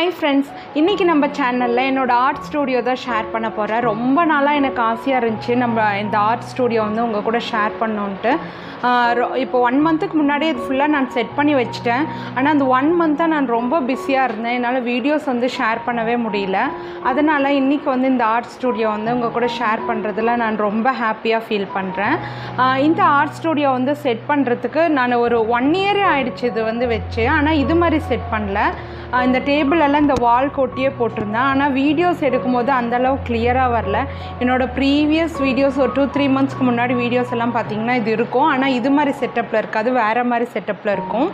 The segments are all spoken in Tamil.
ஹாய் ஃப்ரெண்ட்ஸ் இன்றைக்கி நம்ம சேனலில் என்னோடய ஆர்ட் ஸ்டூடியோ தான் ஷேர் பண்ண போகிறேன் ரொம்ப நாளாக எனக்கு ஆசையாக இருந்துச்சு நம்ம இந்த ஆர்ட் ஸ்டூடியோ வந்து உங்கள் கூட ஷேர் பண்ணோன்ட்டு ஆஹ் ரொ- இப்போ ஒன் மந்த்துக்கு முன்னாடி இது ஃபுல்லாக நான் செட் பண்ணி வச்சுட்டேன் ஆனால் அந்த ஒன் மந்த்தாக நான் ரொம்ப பிஸியாக இருந்தேன் என்னால் வீடியோஸ் வந்து ஷேர் பண்ணவே முடியல அதனால் இன்றைக்கி வந்து இந்த ஆர்ட் ஸ்டூடியோ வந்து உங்கள் கூட ஷேர் பண்ணுறதுல நான் ரொம்ப ஹாப்பியாக ஃபீல் பண்ணுறேன் இந்த ஆர்ட் ஸ்டூடியோ வந்து செட் பண்ணுறதுக்கு நான் ஒரு ஒன் இயரே ஆயிடுச்சு இது வந்து வச்சு ஆனால் இது மாதிரி செட் பண்ணல ஆஹ் இந்த டேபிள் எல்லாம் இந்த வால் கோட்டியே போட்டிருந்தேன் ஆனால் வீடியோஸ் எடுக்கும்போது அந்தளவு கிளியராக வரல என்னோடய ப்ரீவியஸ் வீடியோஸ் ஒரு டூ த்ரீ மந்த்ஸ்க்கு முன்னாடி வீடியோஸ் எல்லாம் பார்த்தீங்கன்னா இது இருக்கும் ஆனால் இது மாதிரி செட்டப்பில் இருக்காது வேறு மாதிரி செட்டப்பில் இருக்கும்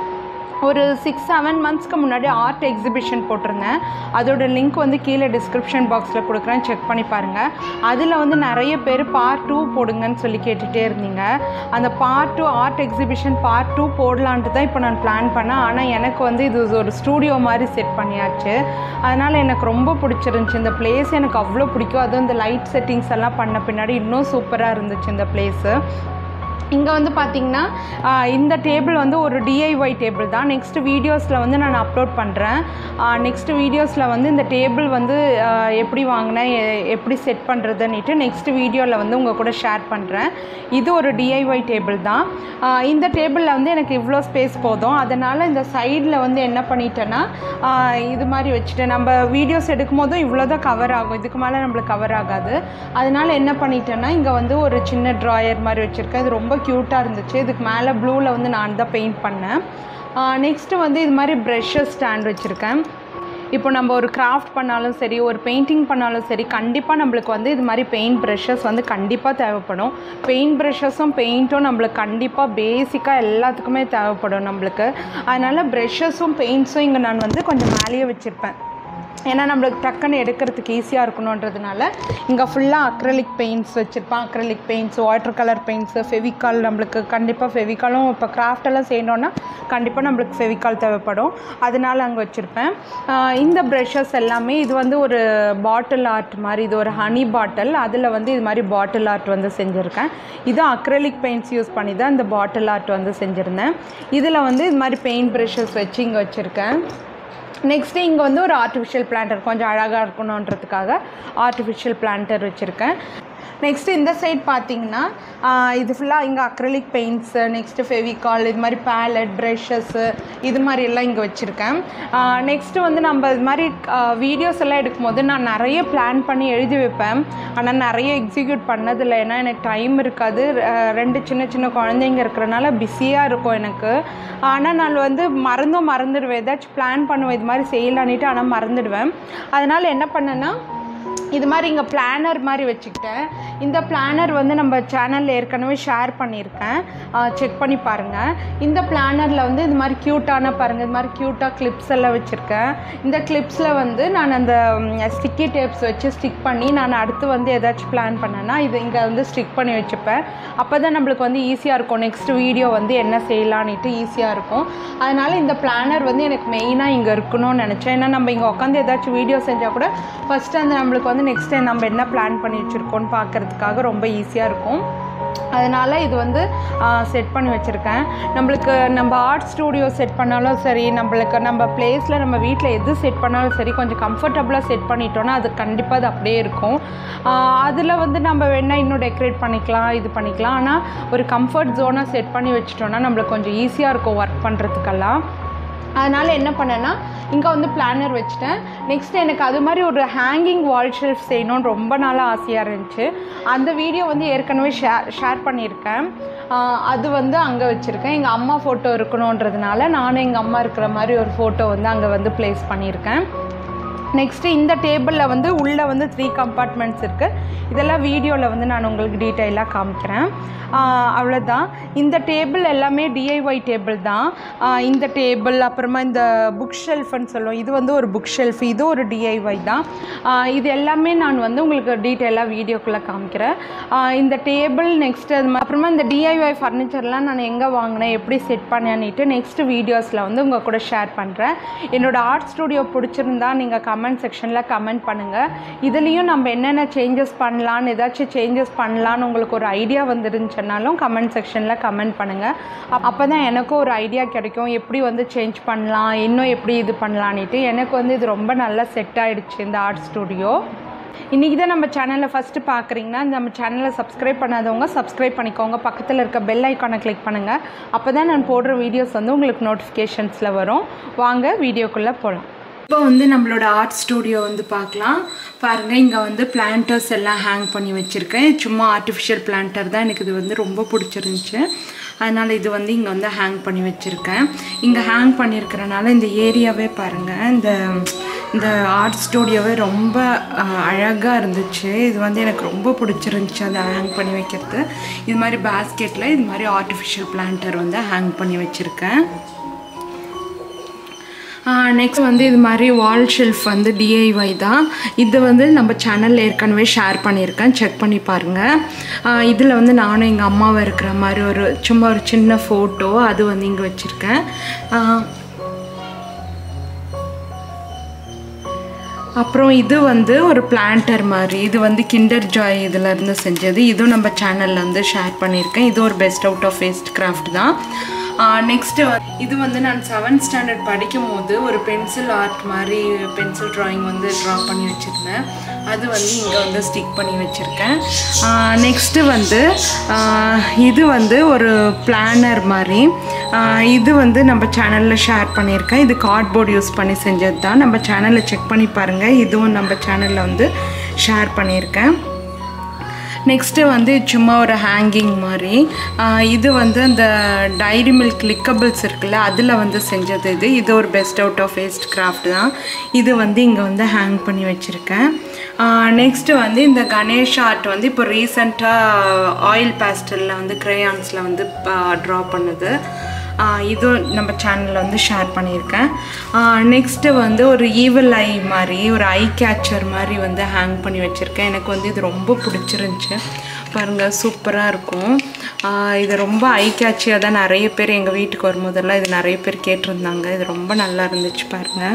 ஒரு சிக்ஸ் செவன் மந்த்ஸ்க்கு முன்னாடி ஆர்ட் எக்ஸிபிஷன் போட்டிருந்தேன் அதோட லிங்க் வந்து கீழே டிஸ்கிரிப்ஷன் பாக்ஸில் கொடுக்குறேன் செக் பண்ணி பாருங்கள் அதில் வந்து நிறைய பேர் பார்ட் டூ போடுங்கன்னு சொல்லி கேட்டுகிட்டே இருந்தீங்க அந்த part two art exhibition part two போடலான்ட்டு தான் இப்போ நான் பிளான் பண்ணேன் ஆனால் எனக்கு வந்து இது ஒரு ஸ்டூடியோ மாதிரி செட் பண்ணியாச்சு அதனால் எனக்கு ரொம்ப பிடிச்சிருந்துச்சி இந்த பிளேஸ் எனக்கு அவ்வளோ பிடிக்கும் அதுவும் இந்த லைட் செட்டிங்ஸ் எல்லாம் பண்ண பின்னாடி இன்னும் சூப்பராக இருந்துச்சு இந்த பிளேஸு இங்கே வந்து பார்த்தீங்கன்னா ஆஹ் இந்த டேபிள் வந்து ஒரு டிஐஒய் டேபிள் தான் நெக்ஸ்ட் வீடியோஸில் வந்து நான் அப்லோட் பண்ணுறேன் நெக்ஸ்ட் வீடியோஸில் வந்து இந்த டேபிள் வந்து ஆஹ் எப்படி வாங்கினேன் எ- எப்படி செட் பண்ணுறதுன்னுட்டு நெக்ஸ்ட் வீடியோவில் வந்து உங்கள் கூட ஷேர் பண்ணுறேன் இது ஒரு டிஐஒய் டேபிள் தான் ஆஹ் இந்த டேபிளில் வந்து எனக்கு இவ்வளோ ஸ்பேஸ் போதும் அதனால் இந்த சைடில் வந்து என்ன பண்ணிட்டேன்னா ஆஹ் இது மாதிரி வச்சுட்டேன் நம்ம வீடியோஸ் எடுக்கும் போதும் இவ்வளோ தான் கவர் ஆகும் இதுக்கு மேலே நம்மளுக்கு கவர் ஆகாது அதனால் என்ன பண்ணிட்டேன்னா இங்கே வந்து ஒரு சின்ன ட்ராயர் மாதிரி வச்சுருக்கேன் இது ரொம்ப க்யூட்டாக இருந்துச்சு இதுக்கு மேலே ப்ளூவில் வந்து நான் தான் பெயிண்ட் பண்ணேன் நெக்ஸ்ட்டு வந்து இது மாதிரி ப்ரெஷ்ஷஸ் ஸ்டாண்ட் வச்சுருக்கேன் இப்போ நம்ம ஒரு கிராஃப்ட் பண்ணாலும் சரி ஒரு பெயிண்டிங் பண்ணாலும் சரி கண்டிப்பாக நம்மளுக்கு வந்து இது மாதிரி பெயிண்ட் ப்ரெஷஸ் வந்து கண்டிப்பாக தேவைப்படும் பெயிண்ட் ப்ரெஷஸும் பெயிண்ட்டும் நம்மளுக்கு கண்டிப்பாக பேசிக்காக எல்லாத்துக்குமே தேவைப்படும் நம்மளுக்கு அதனால் ப்ரெஷஸும் பெயிண்ட்ஸும் இங்கே நான் வந்து கொஞ்சம் மேலேயே வச்சுருப்பேன் ஏன்னா நம்மளுக்கு டக்குன்னு எடுக்கிறதுக்கு ஈஸியாக இருக்கணுன்றதுனால இங்கே ஃபுல்லாக அக்ரலிக் பெயிண்ட்ஸ் வச்சுருப்பேன் acrylic paints water colour paints Fevicol நம்மளுக்கு கண்டிப்பாக ஃபெவிகாலும் இப்போ craft எல்லாம் செய்யணுன்னா கண்டிப்பாக நம்மளுக்கு ஃபெவிகால் தேவைப்படும் அதனால அங்கே வச்சுருப்பேன் ஆஹ் இந்த ப்ரெஷஸ் எல்லாமே இது வந்து ஒரு பாட்டில் ஆர்ட் மாதிரி இது ஒரு ஹனி பாட்டில் அதில் வந்து இது மாதிரி பாட்டில் ஆர்ட் வந்து செஞ்சுருக்கேன் இது அக்ரலிக் பெயிண்ட்ஸ் யூஸ் பண்ணி தான் இந்த பாட்டில் ஆர்ட் வந்து செஞ்சுருந்தேன் இதில் வந்து இது மாதிரி பெயிண்ட் ப்ரெஷஸ் வச்சு இங்கே வச்சுருக்கேன் நெக்ஸ்ட்டு இங்கே வந்து ஒரு ஆர்டிஃபிஷியல் பிளான்டர் கொஞ்சம் அழகாக இருக்கணுன்றதுக்காக ஆர்டிஃபிஷியல் பிளான்டர் வச்சுருக்கேன் நெக்ஸ்ட்டு இந்த சைட் பார்த்தீங்கன்னா ஆஹ் இது ஃபுல்லாக இங்கே அக்ரலிக் பெயிண்ட்ஸு நெக்ஸ்ட்டு ஃபெவிகால் இது மாதிரி பேலட் ப்ரெஷஸ்ஸு இது மாதிரி எல்லாம் இங்கே வச்சுருக்கேன் நெக்ஸ்ட்டு வந்து நம்ம இது மாதிரி வீடியோஸ் எல்லாம் எடுக்கும்போது நான் நிறைய பிளான் பண்ணி எழுதி வைப்பேன் ஆனால் நிறைய எக்ஸிக்யூட் பண்ணதில்லை ஏன்னா எனக்கு டைம் இருக்காது ஆஹ் ரெண்டு சின்ன சின்ன குழந்தைங்க இருக்கிறனால பிஸியாக இருக்கும் எனக்கு ஆனால் நான் வந்து மறந்தும் மறந்துடுவேன் ஏதாச்சும் பிளான் பண்ணுவேன் இது மாதிரி செய்யலான்னுட்டு ஆனால் மறந்துடுவேன் அதனால் என்ன பண்ணேன்னா இது மாதிரி இங்கே பிளானர் மாதிரி வச்சுக்கிட்டேன் இந்த பிளானர் வந்து நம்ம சேனலில் ஏற்கனவே ஷேர் பண்ணியிருக்கேன் செக் பண்ணி பாருங்கள் இந்த பிளானரில் வந்து இது மாதிரி க்யூட்டான பாருங்கள் இது மாதிரி க்யூட்டாக கிளிப்ஸ் எல்லாம் வச்சுருக்கேன் இந்த கிளிப்ஸில் வந்து நான் அந்த ஸ்டிக்கி டேப்ஸ் வச்சு ஸ்டிக் பண்ணி நான் அடுத்து வந்து ஏதாச்சும் பிளான் பண்ணேன்னா இது இங்கே வந்து ஸ்டிக் பண்ணி வச்சுப்பேன் அப்போ தான் நம்மளுக்கு வந்து ஈஸியாக இருக்கும் நெக்ஸ்ட் வீடியோ வந்து என்ன செய்யலான்னுட்டு ஈஸியாக இருக்கும் அதனால் இந்த பிளானர் வந்து எனக்கு மெயினாக இங்கே இருக்கணும்னு நினச்சேன் ஏன்னா நம்ம இங்கே உட்காந்து ஏதாச்சும் வீடியோ செஞ்சால் கூட ஃபஸ்ட்டு அந்த நம்மளுக்கு வந்து நெக்ஸ்ட் டைம் நம்ம என்ன பிளான் பண்ணி வச்சுருக்கோன்னு பார்க்கறதுக்காக ரொம்ப ஈஸியாக இருக்கும் அதனால் இது வந்து செட் பண்ணி வச்சுருக்கேன் நம்மளுக்கு நம்ம ஆர்ட் ஸ்டூடியோ செட் பண்ணாலும் சரி நம்மளுக்கு நம்ம பிளேஸில் நம்ம வீட்டில் எது செட் பண்ணாலும் சரி கொஞ்சம் கம்ஃபர்டபுளாக செட் பண்ணிட்டோன்னா அது கண்டிப்பாக அது அப்படியே இருக்கும் அதில் வந்து நம்ம வேணால் இன்னும் டெக்கரேட் பண்ணிக்கலாம் இது பண்ணிக்கலாம் ஆனால் ஒரு கம்ஃபர்ட் ஜோனாக செட் பண்ணி வச்சிட்டோன்னா நம்மளுக்கு கொஞ்சம் ஈஸியாக இருக்கும் ஒர்க் பண்ணுறதுக்கெல்லாம் அதனால் என்ன பண்ணேன்னா இங்கே வந்து பிளானர் வச்சுட்டேன் நெக்ஸ்ட் எனக்கு அது மாதிரி ஒரு ஹேங்கிங் வால் ஷெல்ஃப் செய்யணும்னு ரொம்ப நாளாக ஆசையாக இருந்துச்சு அந்த வீடியோ வந்து ஏற்கனவே ஷேர் ஷேர் பண்ணியிருக்கேன் ஆஹ் அது வந்து அங்கே வச்சுருக்கேன் எங்கள் அம்மா ஃபோட்டோ இருக்கணுன்றதுனால நானும் எங்கள் அம்மா இருக்கிற மாதிரி ஒரு ஃபோட்டோ வந்து அங்கே வந்து ப்ளேஸ் பண்ணியிருக்கேன் நெக்ஸ்ட்டு இந்த டேபிளில் வந்து உள்ளே வந்து த்ரீ கம்பார்ட்மெண்ட்ஸ் இருக்குது இதெல்லாம் வீடியோவில் வந்து நான் உங்களுக்கு டீட்டெயிலாக காமிக்கிறேன் ஆஹ் அவ்வளோதான் இந்த டேபிள் எல்லாமே டிஐஒய் டேபிள் தான் ஆஹ் இந்த டேபிள் அப்புறமா இந்த புக் ஷெல்ஃப்னு சொல்லுவோம் இது வந்து ஒரு புக் ஷெல்ஃப் இது ஒரு டிஐஒய் தான் ஆஹ் இது எல்லாமே நான் வந்து உங்களுக்கு டீட்டெயிலாக வீடியோக்குள்ளே காமிக்கிறேன் ஆஹ் இந்த டேபிள் நெக்ஸ்ட்டு அது மா- அப்புறமா இந்த டிஐஒய் ஃபர்னிச்சர்லாம் நான் எங்கே வாங்கினேன் எப்படி செட் பண்ணேன்னுட்டு நெக்ஸ்ட் வீடியோஸில் வந்து உங்கள் கூட ஷேர் பண்ணுறேன் என்னோட ஆர்ட் ஸ்டூடியோ பிடிச்சிருந்தா நீங்கள் கம் கமெண்ட் செக்ஷனில் கமெண்ட் பண்ணுங்கள் இதுலேயும் நம்ம என்னென்ன சேஞ்சஸ் பண்ணலான்னு ஏதாச்சும் சேஞ்சஸ் பண்ணலான்னு உங்களுக்கு ஒரு ஐடியா வந்துருந்துச்சுனாலும் கமெண்ட் செக்ஷனில் கமெண்ட் பண்ணுங்கள் அப்போ தான் எனக்கும் ஒரு ஐடியா கிடைக்கும் எப்படி வந்து சேஞ்ச் பண்ணலாம் இன்னும் எப்படி இது பண்ணலான்ட்டு எனக்கு வந்து இது ரொம்ப நல்லா செட் ஆகிடுச்சு இந்த ஆர்ட் ஸ்டுடியோ இன்றைக்கி தான் நம்ம சேனலில் ஃபஸ்ட்டு பார்க்குறீங்கன்னா நம்ம சேனலை சப்ஸ்கிரைப் பண்ணாதவங்க சப்ஸ்கிரைப் பண்ணிக்கோங்க பக்கத்தில் இருக்க பெல் ஐக்கானை கிளிக் பண்ணுங்கள் அப்போ தான் நான் போடுற வீடியோஸ் வந்து உங்களுக்கு நோட்டிஃபிகேஷன்ஸில் வரும் வாங்க வீடியோக்குள்ளே போகலாம் இப்போ வந்து நம்மளோட ஆர்ட் ஸ்டூடியோ வந்து பார்க்கலாம் பாருங்கள் இங்கே வந்து பிளான்டர்ஸ் எல்லாம் ஹேங் பண்ணி வச்சுருக்கேன் சும்மா ஆர்டிஃபிஷியல் பிளான்டர் தான் எனக்கு இது வந்து ரொம்ப பிடிச்சிருந்துச்சு அதனால் இது வந்து இங்கே வந்து ஹேங் பண்ணி வச்சுருக்கேன் இங்கே ஹேங் பண்ணியிருக்கிறனால இந்த ஏரியாவே பாருங்கள் இந்த இந்த ஆர்ட் ஸ்டூடியோவே ரொம்ப அழகாக இருந்துச்சு இது வந்து எனக்கு ரொம்ப பிடிச்சிருந்துச்சி அதை ஹேங் பண்ணி வைக்கிறது இது மாதிரி பேஸ்கெட்டில் இது மாதிரி ஆர்டிஃபிஷியல் பிளான்டர் வந்து ஹேங் பண்ணி வச்சுருக்கேன் நெக்ஸ்ட் வந்து இது மாதிரி வால் ஷெல்ஃப் வந்து டிஐஒய் தான் இது வந்து நம்ம சேனலில் ஏற்கனவே ஷேர் பண்ணியிருக்கேன் செக் பண்ணி பாருங்கள் இதில் வந்து நானும் எங்கள் அம்மாவும் இருக்கிற மாதிரி ஒரு சும்மா ஒரு சின்ன ஃபோட்டோ அது வந்து இங்கே வச்சுருக்கேன் அப்புறம் இது வந்து ஒரு பிளான்டர் மாதிரி இது வந்து கிண்டர் ஜாய் இதிலேருந்து செஞ்சது இதுவும் நம்ம சேனலில் வந்து ஷேர் பண்ணியிருக்கேன் இது ஒரு best out of waste craft தான் நெக்ஸ்ட்டு இது வந்து நான் செவன்த் ஸ்டாண்டர்ட் படிக்கும் போது ஒரு பென்சில் ஆர்ட் மாதிரி பென்சில் ட்ராயிங் வந்து ட்ரா பண்ணி வச்சுருந்தேன் அது வந்து இங்கே வந்து ஸ்டிக் பண்ணி வச்சுருக்கேன் நெக்ஸ்ட்டு வந்து இது வந்து ஒரு பிளானர் மாதிரி இது வந்து நம்ம சேனலில் ஷேர் பண்ணியிருக்கேன் இது கார்ட்போர்ட் யூஸ் பண்ணி செஞ்சது தான் நம்ம சேனலில் செக் பண்ணி பாருங்கள் இதுவும் நம்ம சேனலில் வந்து ஷேர் பண்ணியிருக்கேன் நெக்ஸ்ட்டு வந்து சும்மா ஒரு ஹேங்கிங் மாதிரி இது வந்து அந்த டைரி மில்க் லிக்கபிள்ஸ் இருக்குல்ல அதில் வந்து செஞ்சது இது இது ஒரு best out of waste craft தான் இது வந்து இங்கே வந்து ஹேங் பண்ணி வச்சுருக்கேன் நெக்ஸ்ட்டு வந்து இந்த கணேஷ் ஆர்ட் வந்து இப்போ ரீசண்டாக ஆயில் பேஸ்டலில் வந்து க்ரேயான்ஸில் வந்து ட்ரா பண்ணுது இதுவும் நம்ம சேனலில் வந்து ஷேர் பண்ணியிருக்கேன் நெக்ஸ்ட்டு வந்து ஒரு ஈவல் ஐ மாதிரி ஒரு ஐ கேச்சர் மாதிரி வந்து ஹேங் பண்ணி வச்சுருக்கேன் எனக்கு வந்து இது ரொம்ப பிடிச்சிருந்துச்சி பாருங்கள் சூப்பராக இருக்கும் இது ரொம்ப ஐ கேட்சியாக தான் நிறைய பேர் எங்கள் வீட்டுக்கு வரும்போதெல்லாம் இது நிறைய பேர் கேட்டிருந்தாங்க இது ரொம்ப நல்லா இருந்துச்சு பாருங்கள்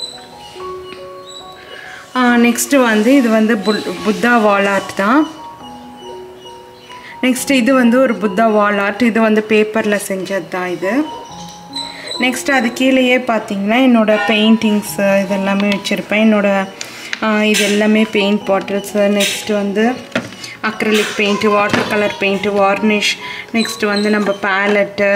நெக்ஸ்ட்டு வந்து இது வந்து புத்தா வால் ஆர்ட் தான் நெக்ஸ்ட் இது வந்து ஒரு புத்தா வால் ஆர்ட் இது வந்து பேப்பரில் செஞ்சது தான் இது நெக்ஸ்ட் அது கீழேயே பார்த்தீங்கன்னா என்னோடய பெயிண்டிங்ஸு இதெல்லாமே வச்சுருப்பேன் என்னோடய இது எல்லாமே பெயிண்ட் பாட்டில்ஸு நெக்ஸ்ட் வந்து acrylic paint water colour paint varnish next வந்து நம்ம பேலட்டு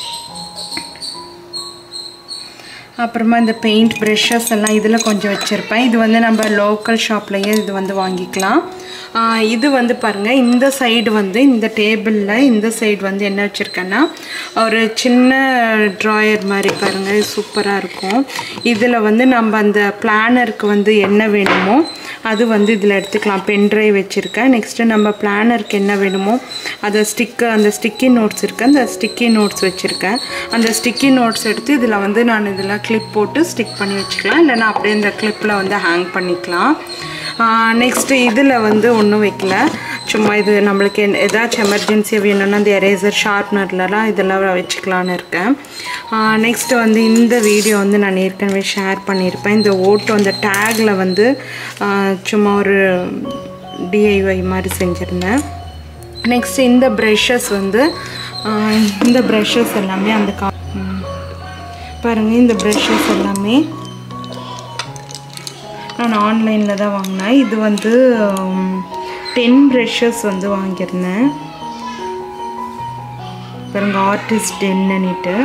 அப்புறமா இந்த பெயிண்ட் ப்ரெஷ்ஷஸ் எல்லாம் இதில் கொஞ்சம் வச்சுருப்பேன் இது வந்து நம்ம லோக்கல் ஷாப்லேயே இது வந்து வாங்கிக்கலாம் இது வந்து பாருங்கள் இந்த சைடு வந்து இந்த டேபிளில் இந்த சைடு வந்து என்ன வச்சுருக்கேன்னா ஒரு சின்ன ட்ராயர் மாதிரி பாருங்கள் சூப்பராக இருக்கும் இதில் வந்து நம்ம அந்த பிளானருக்கு வந்து என்ன வேணுமோ அது வந்து இதில் எடுத்துக்கலாம் பென்ட்ரைவ் வச்சுருக்கேன் நெக்ஸ்ட்டு நம்ம பிளானருக்கு என்ன வேணுமோ அதை ஸ்டிக்கு அந்த ஸ்டிக்கி நோட்ஸ் இருக்குது அந்த ஸ்டிக்கி நோட்ஸ் வச்சுருக்கேன் அந்த ஸ்டிக்கி நோட்ஸ் எடுத்து இதில் வந்து நான் இதில் கிளிப் போட்டு ஸ்டிக் பண்ணி வச்சுக்கலாம் இல்லைனா அப்படியே இந்த கிளிப்பில் வந்து ஹேங் பண்ணிக்கலாம் நெக்ஸ்ட்டு இதில் வந்து ஒன்றும் வைக்கல சும்மா இது நம்மளுக்கு ஏதாச்சும் எமர்ஜென்சி வேணும்னா இந்த எரேசர் ஷார்ப்னர்லலாம் இதெல்லாம் வச்சுக்கலான்னு இருக்கேன் நெக்ஸ்ட்டு வந்து இந்த வீடியோ வந்து நான் ஏற்கனவே ஷேர் பண்ணியிருப்பேன் இந்த ஓட்டோ அந்த டேக்கில் வந்து சும்மா ஒரு டிஐஒய் மாதிரி செஞ்சுருந்தேன் நெக்ஸ்ட் இந்த ப்ரெஷ்ஷஸ் வந்து இந்த ப்ரெஷ்ஷஸ் எல்லாமே அந்த கா பாருங்கள் இந்த ப்ரெஷ்ஷஸ் எல்லாமே நான் ஆன்லைனில் தான் வாங்கினேன் இது வந்து டென் ப்ரெஷ்ஷஸ் வந்து வாங்கியிருந்தேன் பாருங்க ஆர்டிஸ்ட் டென்னுட்டு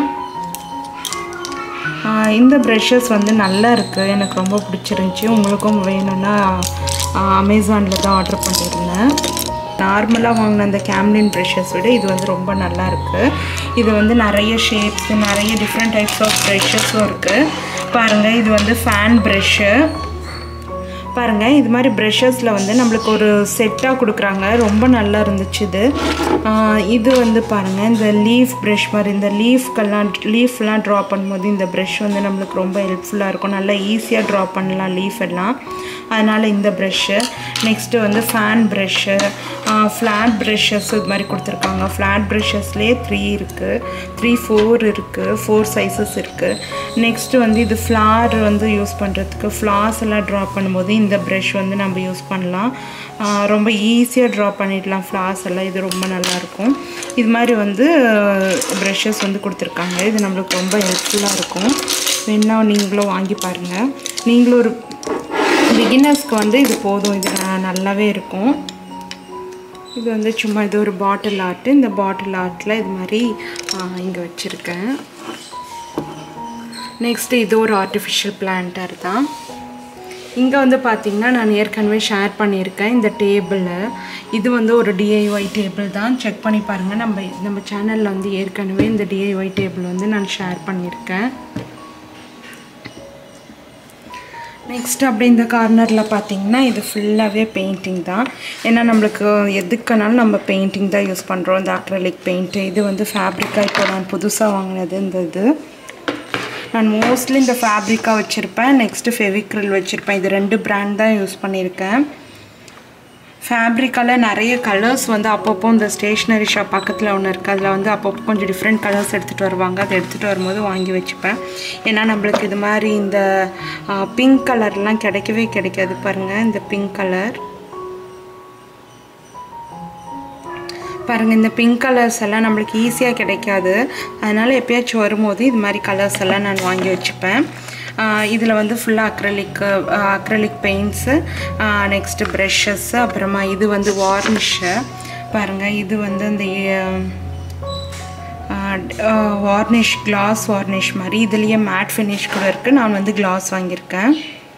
இந்த ப்ரெஷ்ஷஸ் வந்து நல்லா இருக்குது எனக்கு ரொம்ப பிடிச்சிருந்துச்சி உங்களுக்கும் வேணும்னா அமேசானில் தான் ஆர்டர் பண்ணியிருந்தேன் நார்மலாக வாங்கின அந்த கேம்லின் ப்ரெஷ்ஷஸ் விட இது வந்து ரொம்ப நல்லா இருக்குது இது வந்து நிறைய ஷேப்ஸ் நிறைய டிஃப்ரெண்ட் டைப்ஸ் ஆஃப் ப்ரெஷ்ஷஸும் இருக்குது பாருங்கள் இது வந்து ஃபேன் ப்ரெஷ்ஷு பாருங்கள் இது மாதிரி ப்ரெஷஸில் வந்து நம்மளுக்கு ஒரு செட்டாக கொடுக்குறாங்க ரொம்ப நல்லா இருந்துச்சு இது ஆஹ் இது வந்து பாருங்கள் இந்த லீஃப் ப்ரஷ் மாதிரி இந்த லீஃப்கெல்லாம் லீஃப்லாம் ட்ரா பண்ணும்போது இந்த ப்ரஷ் வந்து நம்மளுக்கு ரொம்ப ஹெல்ப்ஃபுல்லாக இருக்கும் நல்லா ஈஸியாக ட்ரா பண்ணலாம் லீஃப் எல்லாம் அதனால் இந்த ப்ரெஷ்ஷு நெக்ஸ்ட்டு வந்து ஃபேன் ப்ரெஷ்ஷு ஃப்ளாட் ப்ரெஷ்ஷஸ் இது மாதிரி கொடுத்துருக்காங்க ஃப்ளாட் ப்ரெஷ்ஷஸ்லேயே த்ரீ இருக்குது த்ரீ ஃபோர் இருக்குது ஃபோர் சைஸஸ் இருக்குது நெக்ஸ்ட்டு வந்து இது ஃப்ளார் வந்து யூஸ் பண்ணுறதுக்கு ஃப்ளார்ஸ் எல்லாம் ட்ரா பண்ணும்போது இந்த ப்ரஷ் வந்து நம்ம யூஸ் பண்ணலாம் ஆஹ் ரொம்ப ஈஸியாக ட்ரா பண்ணிடலாம் ஃப்ளார்ஸ் எல்லாம் இது ரொம்ப நல்லாயிருக்கும் இது மாதிரி வந்து ப்ரஷஸ் வந்து கொடுத்துருக்காங்க இது நம்மளுக்கு ரொம்ப ஹெல்ப்ஃபுல்லாக இருக்கும் வேணா நீங்களும் வாங்கி பாருங்கள் நீங்களும் ஒரு பிகினர்ஸ்க்கு வந்து இது போதும் இது ந- நல்லாவே இருக்கும் இது வந்து சும்மா இது ஒரு பாட்டில் ஆர்ட் இந்த பாட்டில் ஆர்ட்டில் இது மாதிரி இங்கே வச்சுருக்கேன் நெக்ஸ்ட் இது ஒரு ஆர்டிஃபிஷியல் பிளான்டர் தான் இங்கே வந்து பார்த்திங்கன்னா நான் ஏற்கனவே ஷேர் பண்ணியிருக்கேன் இந்த டேபிள் இது வந்து ஒரு டிஐஒய் டேபிள் தான் செக் பண்ணி பாருங்கள் நம்ம நம்ம சேனலில் வந்து ஏற்கனவே இந்த டிஐஒய் டேபிள் வந்து நான் ஷேர் பண்ணியிருக்கேன் நெக்ஸ்ட் அப்படி இந்த கார்னரில் பார்த்தீங்கன்னா இது ஃபுல்லாகவே பெயிண்டிங் தான் ஏன்னா நம்மளுக்கு எதுக்குனாலும் நம்ம பெயிண்டிங் தான் யூஸ் பண்ணுறோம் இந்த அக்ரலிக் பெயிண்ட்டு இது வந்து ஃபேப்ரிக்காக இப்போ நான் புதுசாக வாங்கினது இந்த இது நான் மோஸ்ட்லி இந்த ஃபேப்ரிக்காக வச்சுருப்பேன் நெக்ஸ்ட்டு ஃபெவிக்ரில் வச்சுருப்பேன் இது ரெண்டு பிராண்ட் தான் யூஸ் பண்ணியிருக்கேன் ஃபேப்ரிக்கால் நிறைய கலர்ஸ் வந்து அப்பப்போ இந்த ஸ்டேஷ்னரி ஷாப் பக்கத்தில் ஒன்று இருக்குது அதில் வந்து அப்பப்போ கொஞ்சம் டிஃப்ரெண்ட் கலர்ஸ் எடுத்துகிட்டு வருவாங்க அதை எடுத்துகிட்டு வரும்போது வாங்கி வச்சுப்பேன் ஏன்னா நம்மளுக்கு இது மாதிரி இந்த பிங்க் கலர்லாம் கிடைக்கவே கிடைக்காது பாருங்கள் இந்த பிங்க் கலர் பாருங்கள் இந்த பிங்க் கலர்ஸ் எல்லாம் நம்மளுக்கு ஈஸியாக கிடைக்காது அதனால் எப்பயாச்சும் வரும்போது இது மாதிரி கலர்ஸ் எல்லாம் நான் வாங்கி வச்சுப்பேன் இதில் வந்து ஃபுல்லாக acrylic acrylic paints next brushes அப்புறமா இது வந்து வார்னிஷு பாருங்கள் இது வந்து இந்த வார்னிஷ் கிளாஸ் வார்னிஷ் மாதிரி இதுலேயே மேட் ஃபினிஷ் கூட இருக்குது நான் வந்து கிளாஸ் வாங்கியிருக்கேன்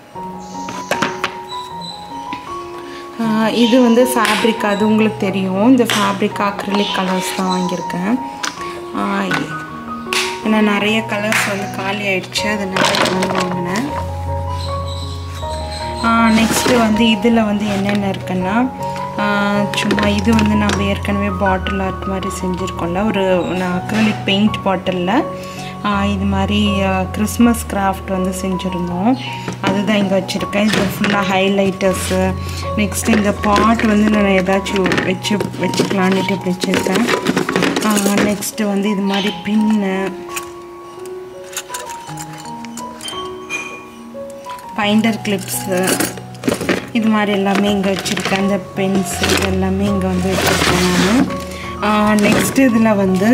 ஆஹ் இது வந்து ஃபேப்ரிக் அது உங்களுக்கு தெரியும் இந்த ஃபேப்ரிக் அக்ரிலிக் கலர்ஸ் தான் வாங்கியிருக்கேன் ஆஹ் ஏன்னா நிறைய கலர்ஸ் வந்து காலி ஆயிடுச்சு அதனால இது வந்து வாங்கினேன் நெக்ஸ்ட்டு வந்து இதில் வந்து என்னென்ன இருக்குன்னா ஆஹ் சும்மா இது வந்து நம்ம ஏற்கனவே பாட்டில் ஆர்ட் மாதிரி செஞ்சுருக்கோம்ல ஒரு அக்ரலிக் பெயிண்ட் பாட்டிலில் இது மாதிரி கிறிஸ்மஸ் கிராஃப்ட் வந்து செஞ்சுருந்தோம் அதுதான் இங்கே வச்சுருக்கேன் இது ஃபுல்லாக ஹைலைட்டர்ஸு நெக்ஸ்ட்டு இந்த பாட் வந்து நான் ஏதாச்சும் வச்சு வச்சுக்கலான்ட்டு இப்படி வச்சுருக்கேன் நெக்ஸ்ட்டு வந்து இது மாதிரி பின்னு பைண்டர் கிளிப்ஸு இது மாதிரி எல்லாமே இங்கே வச்சுருக்கேன் இந்த பென்ஸ் இது எல்லாமே இங்கே வந்து வச்சுருக்கேன் நான் நெக்ஸ்ட்டு இதில் வந்து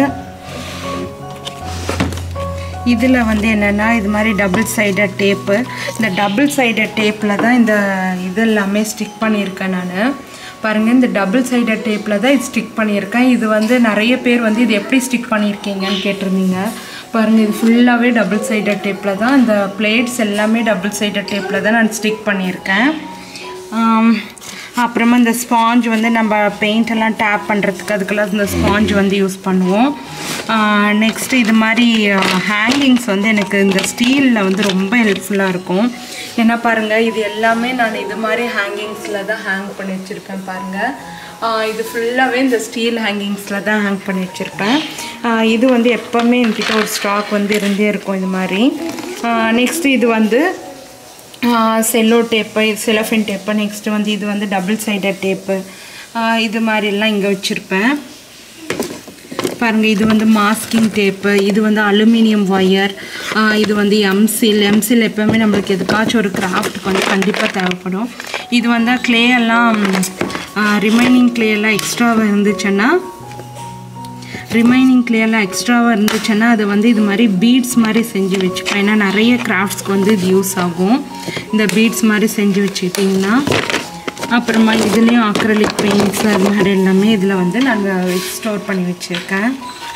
இதில் வந்து என்னென்னா இது மாதிரி டபுள் சைடட் டேப்பு இந்த டபுள் சைடட் டேப்பில் தான் இந்த இது எல்லாமே ஸ்டிக் பண்ணியிருக்கேன் நான் பாருங்கள் இந்த டபுள் சைடட் டேப்பில் தான் இது ஸ்டிக் பண்ணியிருக்கேன் இது வந்து நிறைய பேர் வந்து இது எப்படி ஸ்டிக் பண்ணியிருக்கீங்கன்னு கேட்டிருந்தீங்க பாருங்கள் இது ஃபுல்லாகவே டபுள் சைடட் டேப்பில் தான் இந்த பிளேட்ஸ் எல்லாமே டபுள் சைடட் டேப்பில் தான் நான் ஸ்டிக் பண்ணியிருக்கேன் ஆம், அப்புறமா இந்த ஸ்பாஞ்ச் வந்து நம்ம பெயிண்ட் எல்லாம் டேப் பண்ணுறதுக்கு அதுக்கெல்லாம் இந்த ஸ்பாஞ்ச் வந்து யூஸ் பண்ணுவோம் நெக்ஸ்ட் இது மாதிரி ஹேங்கிங்ஸ் வந்து எனக்கு இந்த ஸ்டீலில் வந்து ரொம்ப ஹெல்ப்ஃபுல்லாக இருக்கும் ஏன்னா பாருங்கள் இது எல்லாமே நான் இது மாதிரி ஹேங்கிங்ஸில் தான் ஹேங் பண்ணி வச்சுருக்கேன் பாருங்கள் ஆஹ் இது ஃபுல்லாகவே இந்த ஸ்டீல் ஹேங்கிங்ஸில் தான் ஹேங் பண்ணி வச்சுருப்பேன் ஆஹ் இது வந்து எப்போவுமே என்கிட்ட ஒரு ஸ்டாக் வந்து இருந்தே இருக்கும் இது மாதிரி நெக்ஸ்ட்டு இது வந்து cello tape cellophane tape next வந்து இது வந்து டபுள் சைடட் டேப்பு இது மாதிரிலாம் இங்கே வச்சுருப்பேன் பாருங்கள் இது வந்து மாஸ்கிங் டேப்பு இது வந்து அலுமினியம் ஒயர் இது வந்து எம்சில் எம்சில் எப்போவுமே நம்மளுக்கு எதுக்காச்சும் ஒரு கிராஃப்ட்டுக்கு வந்து கண்டிப்பாக தேவைப்படும் இது வந்து clay எல்லாம் ரிமைனிங் எல்லாம் எக்ஸ்ட்ராவாக இருந்துச்சுன்னா ரிமைனிங் கிளியர்லாம் எக்ஸ்ட்ராவாக இருந்துச்சுன்னா அதை வந்து இது மாதிரி பீட்ஸ் மாதிரி செஞ்சு வச்சுப்பேன் ஏன்னா நிறைய கிராஃப்ட்ஸ்க்கு வந்து இது யூஸ் ஆகும் இந்த பீட்ஸ் மாதிரி செஞ்சு வச்சுக்கிட்டிங்கன்னா அப்புறமா இதுலேயும் அக்ரலிக் பெயிண்ட்ஸ் அது மாதிரி எல்லாமே இதில் வந்து நாங்கள் ஸ்டோர் பண்ணி வச்சுருக்கேன்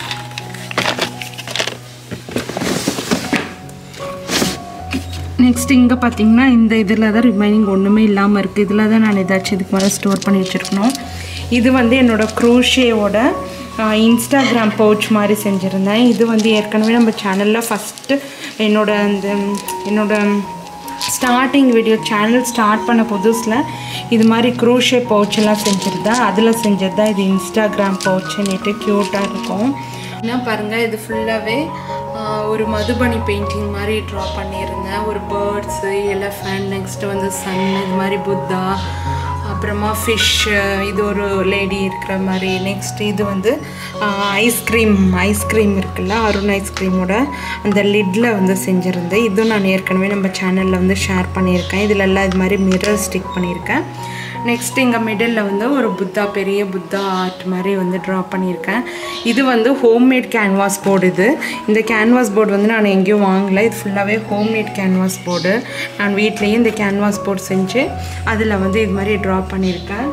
நெக்ஸ்ட் இங்கே பார்த்தீங்கன்னா இந்த இதில் தான் ரிமைனிங் ஒன்றுமே இல்லாமல் இருக்குது இதில் தான் நான் ஏதாச்சும் இதுக்கு மேலே ஸ்டோர் பண்ணி வச்சுருக்கணும் இது வந்து என்னோடய க்ரூஷேவோட இன்ஸ்டாகிராம் பவுச் மாதிரி செஞ்சுருந்தேன் இது வந்து ஏற்கனவே நம்ம சேனலில் ஃபஸ்ட்டு என்னோட அந்த என்னோட ஸ்டார்டிங் வீடியோ சேனல் ஸ்டார்ட் பண்ண புதுசில் இது மாதிரி க்ரூஷே பவுச்செல்லாம் செஞ்சுருந்தேன் அதில் செஞ்சது தான் இது இன்ஸ்டாகிராம் பவுச்சுன்னுட்டு க்யூட்டாக இருக்கும் என்ன பாருங்கள் இது ஃபுல்லாகவே ஒரு மதுபனி பெயிண்டிங் மாதிரி ட்ரா பண்ணியிருந்தேன் ஒரு பேர்ட்ஸு எலஃபண்ட் நெக்ஸ்ட்டு வந்து சன் இது மாதிரி புத்தா அப்புறமா ஃபிஷ்ஷு இது ஒரு லேடி இருக்கிற மாதிரி நெக்ஸ்ட் இது வந்து ஐஸ்கிரீம் ஐஸ்கிரீம் இருக்குல்ல அருண் ஐஸ்கிரீமோட அந்த லிட்டில் வந்து செஞ்சுருந்தேன் இதுவும் நான் ஏற்கனவே நம்ம சேனலில் வந்து ஷேர் பண்ணியிருக்கேன் இதில் எல்லாம் இது மாதிரி மிரர் ஸ்டிக் பண்ணியிருக்கேன் நெக்ஸ்ட் இங்கே மிடில் வந்து ஒரு புத்தா பெரிய புத்தா ஆர்ட் மாதிரி வந்து ட்ரா பண்ணியிருக்கேன் இது வந்து ஹோம்மேட் கேன்வாஸ் போர்டு இது இந்த கேன்வாஸ் போர்டு வந்து நான் எங்கேயும் வாங்கலை இது ஃபுல்லாகவே ஹோம்மேட் கேன்வாஸ் போர்டு நான் வீட்லேயே இந்த கேன்வாஸ் போர்டு செஞ்சு அதில் வந்து இது மாதிரி ட்ரா பண்ணியிருக்கேன்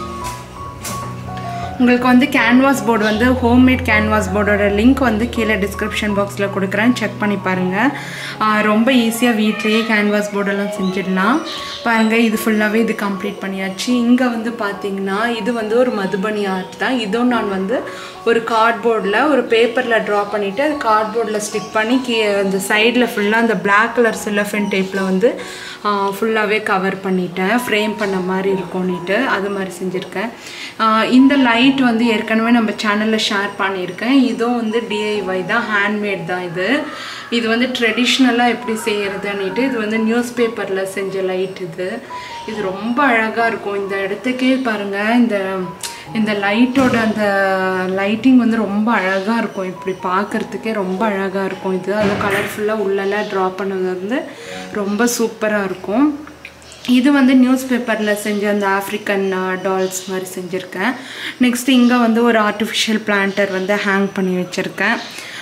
உங்களுக்கு வந்து கேன்வாஸ் போர்டு வந்து ஹோம்மேட் கேன்வாஸ் போர்டோட லிங்க் வந்து கீழே டிஸ்கிரிப்ஷன் பாக்ஸில் கொடுக்குறேன் செக் பண்ணி பாருங்கள் ரொம்ப ஈஸியாக வீட்லேயே கேன்வாஸ் போர்டெல்லாம் செஞ்சிடலாம் பாருங்கள் இது ஃபுல்லாகவே இது கம்ப்ளீட் பண்ணியாச்சு இங்கே வந்து பார்த்தீங்கன்னா இது வந்து ஒரு மதுபனி ஆர்ட் தான் இதுவும் நான் வந்து ஒரு கார்ட்போர்டில் ஒரு பேப்பரில் ட்ரா பண்ணிவிட்டு அது கார்ட்போர்டில் ஸ்டிக் பண்ணி கீ அந்த சைடில் ஃபுல்லாக அந்த பிளாக் கலர் சில்லஃபன் டேப்பில் வந்து ஃபுல்லாகவே கவர் பண்ணிட்டேன் ஃப்ரேம் பண்ண மாதிரி இருக்கும்னுட்டு அது மாதிரி செஞ்சுருக்கேன் இந்த லைட் வந்து ஏற்கனவே நம்ம சேனலில் ஷேர் பண்ணியிருக்கேன் இதுவும் வந்து டிஐஒய் தான் ஹேண்ட்மேட் தான் இது இது வந்து ட்ரெடிஷ்னலாக எப்படி செய்கிறதுன்னுட்டு இது வந்து நியூஸ் பேப்பரில் செஞ்ச லைட் இது இது ரொம்ப அழகாக இருக்கும் இந்த இடத்துக்கே பாருங்கள் இந்த இந்த லைட்டோட அந்த லைட்டிங் வந்து ரொம்ப அழகாக இருக்கும் இப்படி பார்க்குறதுக்கே ரொம்ப அழகாக இருக்கும் இது அதுவும் கலர்ஃபுல்லாக உள்ளெல்லாம் ட்ரா பண்ணது வந்து ரொம்ப சூப்பராக இருக்கும் இது வந்து நியூஸ் பேப்பரில் செஞ்ச அந்த ஆஃப்ரிக்கன் டால்ஸ் மாதிரி செஞ்சுருக்கேன் நெக்ஸ்ட் இங்கே வந்து ஒரு ஆர்டிஃபிஷியல் பிளான்டர் வந்து ஹேங் பண்ணி வச்சுருக்கேன்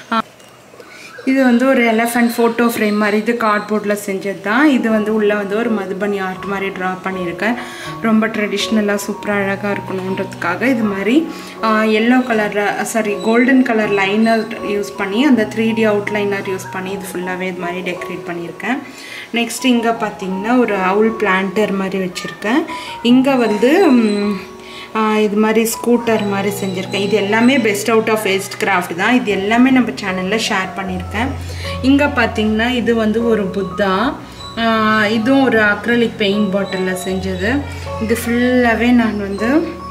இது வந்து ஒரு எலஃபண்ட் ஃபோட்டோ ஃப்ரேம் மாதிரி இது கார்ட்போர்டில் செஞ்சது தான் இது வந்து உள்ளே வந்து ஒரு மதுபனி ஆர்ட் மாதிரி ட்ரா பண்ணியிருக்கேன் ரொம்ப ட்ரெடிஷ்னலாக சூப்பராக அழகாக இருக்கணுன்றதுக்காக இது மாதிரி எல்லோ கலரில் sorry golden colour liner use பண்ணி அந்த த்ரீ டி அவுட்லைனர் யூஸ் பண்ணி இது ஃபுல்லாகவே இது மாதிரி டெக்கரேட் பண்ணியிருக்கேன் நெக்ஸ்ட் இங்கே பார்த்தீங்கன்னா ஒரு அவுல் பிளான்டர் மாதிரி வச்சுருக்கேன் இங்கே வந்து இது மாதிரி ஸ்கூட்டர் மாதிரி செஞ்சுருக்கேன் இது எல்லாமே best out of waste craft தான் இது எல்லாமே நம்ம சேனலில் ஷேர் பண்ணியிருக்கேன் இங்கே பார்த்தீங்கன்னா இது வந்து ஒரு புத்தா இதுவும் ஒரு அக்ரலிக் பெயிண்ட் பாட்டிலில் செஞ்சது இது ஃபுல்லாகவே நான் வந்து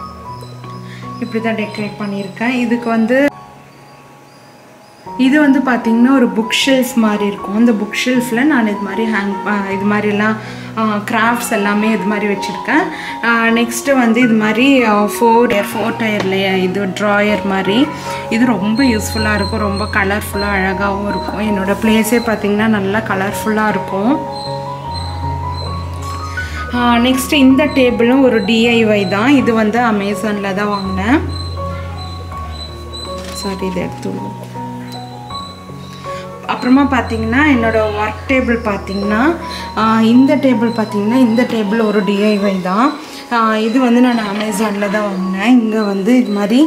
இப்படி தான் டெக்கரேட் பண்ணியிருக்கேன் இதுக்கு வந்து இது வந்து பார்த்திங்கன்னா ஒரு புக் ஷெல்ஃப் மாதிரி இருக்கும் இந்த புக் ஷெல்ஃபில் நான் இது மாதிரி ஹேங் இது மாதிரிலாம் கிராஃப்ட்ஸ் எல்லாமே இது மாதிரி வச்சுருக்கேன் நெக்ஸ்ட்டு வந்து இது மாதிரி ஃபோர் ஃபோர் டயரில் இது ட்ராயர் மாதிரி இது ரொம்ப யூஸ்ஃபுல்லாக இருக்கும் ரொம்ப கலர்ஃபுல்லாக அழகாகவும் இருக்கும் என்னோடய ப்ளேஸே பார்த்திங்கன்னா நல்லா கலர்ஃபுல்லாக இருக்கும் நெக்ஸ்ட்டு இந்த டேபிளும் ஒரு டிஐஒய் தான் இது வந்து அமேசானில் தான் வாங்கினேன் சாரி இதை எடுத்து அப்புறமா பார்த்தீங்கன்னா என்னோடய ஒர்க் டேபிள் பார்த்தீங்கன்னா இந்த டேபிள் பார்த்தீங்கன்னா இந்த டேபிள் ஒரு டிஐஒய் தான் இது வந்து நான் அமேசானில் தான் வாங்கினேன் இங்கே வந்து இது மாதிரி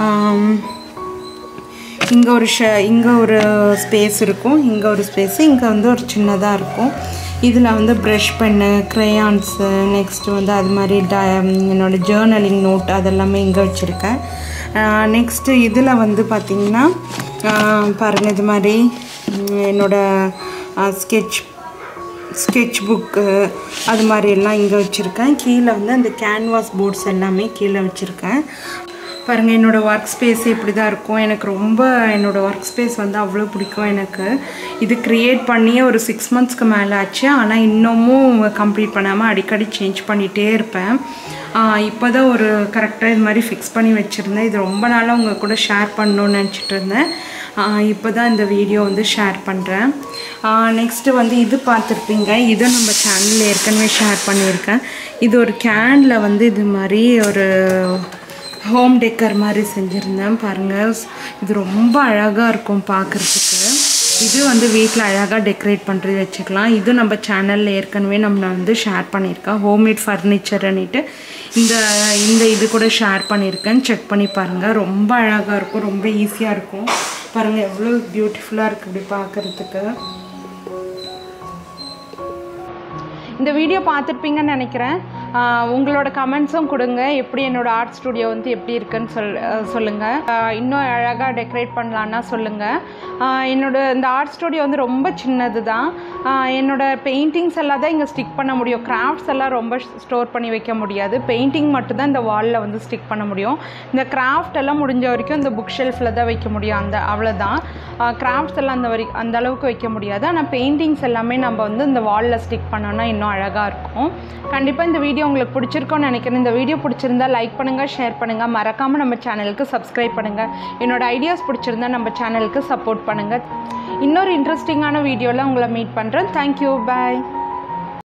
இங்கே ஒரு ஷ இங்கே ஒரு ஸ்பேஸ் இருக்கும் இங்கே ஒரு ஸ்பேஸு இங்கே வந்து ஒரு சின்னதாக இருக்கும் இதில் வந்து ப்ரஷ் பென்னு க்ரையான்ஸு நெக்ஸ்ட்டு வந்து அது மாதிரி ட என்னோடய ஜேர்னலிங் நோட் அதெல்லாமே இங்கே வச்சுருக்கேன் நெக்ஸ்ட்டு இதில் வந்து பார்த்திங்கன்னா பாருங்கள் இது மாதிரி என்னோடய ஸ்கெட்ச் ஸ்கெட்ச் புக்கு அது மாதிரி எல்லாம் இங்கே வச்சுருக்கேன் கீழே வந்து அந்த கேன்வாஸ் போர்ட்ஸ் எல்லாமே கீழே வச்சுருக்கேன் பாருங்கள் என்னோடய ஒர்க் ஸ்பேஸ் இப்படி தான் இருக்கும் எனக்கு ரொம்ப என்னோடய ஒர்க் ஸ்பேஸ் வந்து அவ்வளோ பிடிக்கும் எனக்கு இது க்ரியேட் பண்ணியே ஒரு சிக்ஸ் மந்த்ஸ்க்கு மேலே ஆச்சு ஆனால் இன்னமும் கம்ப்ளீட் பண்ணாமல் அடிக்கடி சேஞ்ச் பண்ணிகிட்டே இருப்பேன் இப்போ தான் ஒரு கரெக்டாக இது மாதிரி ஃபிக்ஸ் பண்ணி வச்சுருந்தேன் இது ரொம்ப நாளாக உங்கள் கூட ஷேர் பண்ணணுன்னு நினச்சிட்டு இருந்தேன் இப்போ தான் இந்த வீடியோ வந்து ஷேர் பண்ணுறேன் நெக்ஸ்ட்டு வந்து இது பார்த்துருப்பீங்க இதை நம்ம சேனலில் ஏற்கனவே ஷேர் பண்ணியிருக்கேன் இது ஒரு கேனில் வந்து இது மாதிரி ஒரு ஹோம் டெக்கர் மாதிரி செஞ்சுருந்தேன் பாருங்கள் இது ரொம்ப அழகாக இருக்கும் பார்க்குறதுக்கு இது வந்து வீட்டில் அழகாக டெக்கரேட் பண்ணுறது வச்சுக்கலாம் இது நம்ம சேனலில் ஏற்கனவே நம்ம வந்து ஷேர் பண்ணியிருக்கேன் ஹோம்மேட் ஃபர்னிச்சர்னுட்டு இந்த இந்த இது கூட ஷேர் பண்ணியிருக்கேன் செக் பண்ணி பாருங்கள் ரொம்ப அழகாக இருக்கும் ரொம்ப ஈஸியாக இருக்கும் பாருங்கள் எவ்வளோ பியூட்டிஃபுல்லாக இருக்குது இப்படி பார்க்குறதுக்கு இந்த வீடியோ பார்த்துருப்பீங்கன்னு நினைக்கிறேன் ஆஹ் உங்களோட கமெண்ட்ஸும் கொடுங்க எப்படி என்னோட ஆர்ட் ஸ்டுடியோ வந்து எப்படி இருக்குன்னு சொல் சொல்லுங்கள் இன்னும் அழகாக டெக்கரேட் பண்ணலான்னா சொல்லுங்கள் என்னோட இந்த ஆர்ட் ஸ்டுடியோ வந்து ரொம்ப சின்னது தான் ஆஹ் என்னோட பெயிண்டிங்ஸ் எல்லாம் தான் இங்கே ஸ்டிக் பண்ண முடியும் கிராஃப்ட்ஸ் எல்லாம் ரொம்ப ஸ்டோர் பண்ணி வைக்க முடியாது பெயிண்டிங் மட்டும்தான் இந்த வாலில் வந்து ஸ்டிக் பண்ண முடியும் இந்த கிராஃப்ட் எல்லாம் முடிஞ்ச வரைக்கும் இந்த புக் ஷெல்ஃபில் தான் வைக்க முடியும் அந்த அவ்வளோதான் கிராஃப்ட்ஸ் எல்லாம் அந்த வரை அந்த அளவுக்கு வைக்க முடியாது ஆனால் பெயிண்டிங்ஸ் எல்லாமே நம்ம வந்து இந்த வாலில் ஸ்டிக் பண்ணோன்னா இன்னும் அழகாக இருக்கும் கண்டிப்பாக இந்த வீடியோ உங்களுக்கு பிடிச்சிருக்கோன்னு நினைக்கிறேன் இந்த வீடியோ பிடிச்சிருந்தா லைக் பண்ணுங்கள் ஷேர் பண்ணுங்கள் மறக்காமல் நம்ம சேனலுக்கு சப்ஸ்கிரைப் பண்ணுங்கள் என்னோட ஐடியாஸ் பிடிச்சிருந்தா நம்ம சேனலுக்கு சப்போர்ட் பண்ணுங்கள் இன்னொரு இன்ட்ரெஸ்டிங்கான வீடியோவில் உங்களை மீட் பண்ணுறேன் தேங்க்யூ பாய்